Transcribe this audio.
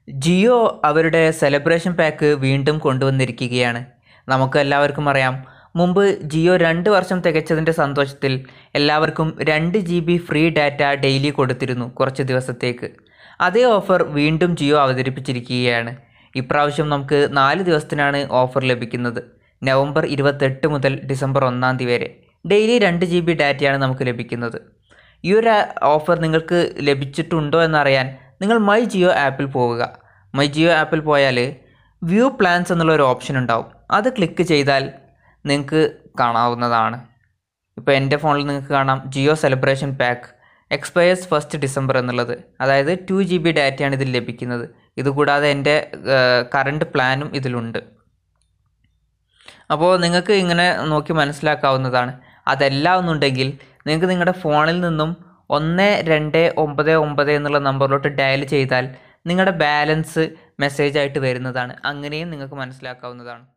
ജിയോ അവരുടെ celebration pack വീണ്ടും കൊണ്ടുവന്നിരിക്കുകയാണ് നമുക്ക് എല്ലാവർക്കും അറിയാം മുമ്പ് ജിയോ രണ്ട് വർഷം തികച്ചതിൻ്റെ സന്തോഷത്തിൽ എല്ലാവർക്കും രണ്ട് G B free data daily കൊടുത്തിരുന്നു കുറച്ച് ദിവസത്തേക്ക് അതേ ഓഫർ വീണ്ടും ജിയോ അവതരിപ്പിച്ചിരിക്കുകയാണ് ഇപ്രാവശ്യം നമുക്ക് നാല് ദിവസത്തിനാണ് ഓഫർ ലഭിക്കുന്നത് നവംബർ ഇരുപത്തെട്ട് മുതൽ ഡിസംബർ ഒന്നാം തീയതി വരെ ഡെയിലി രണ്ട് ജി ബി ഡാറ്റയാണ് നമുക്ക് ലഭിക്കുന്നത് ഈ ഒരു ഓഫർ നിങ്ങൾക്ക് ലഭിച്ചിട്ടുണ്ടോ എന്നറിയാൻ നിങ്ങൾ മൈ ജിയോ ആപ്പിൽ പോവുക മൈ ജിയോ ആപ്പിൽ പോയാൽ വ്യൂ പ്ലാൻസ് എന്നുള്ള ഒരു ഓപ്ഷൻ ഉണ്ടാവും അത് ക്ലിക്ക് ചെയ്താൽ നിങ്ങൾക്ക് കാണാവുന്നതാണ് ഇപ്പോൾ എൻ്റെ ഫോണിൽ നിങ്ങൾക്ക് കാണാം Jio celebration pack expires first December എന്നുള്ളത് അതായത് ടു ജി ബി ഡാറ്റയാണ് ഇതിൽ ലഭിക്കുന്നത് ഇതുകൂടാതെ എൻ്റെ കറണ്ട് പ്ലാനും ഇതിലുണ്ട് അപ്പോൾ നിങ്ങൾക്ക് ഇങ്ങനെ നോക്കി മനസ്സിലാക്കാവുന്നതാണ് അതല്ല എന്നുണ്ടെങ്കിൽ നിങ്ങൾക്ക് നിങ്ങളുടെ ഫോണിൽ നിന്നും ഒന്ന് രണ്ട് ഒമ്പത് ഒമ്പത് എന്നുള്ള നമ്പറിലോട്ട് ഡയൽ ചെയ്താൽ നിങ്ങളുടെ ബാലൻസ് മെസ്സേജ് ആയിട്ട് വരുന്നതാണ് അങ്ങനെയും നിങ്ങൾക്ക് മനസ്സിലാക്കാവുന്നതാണ്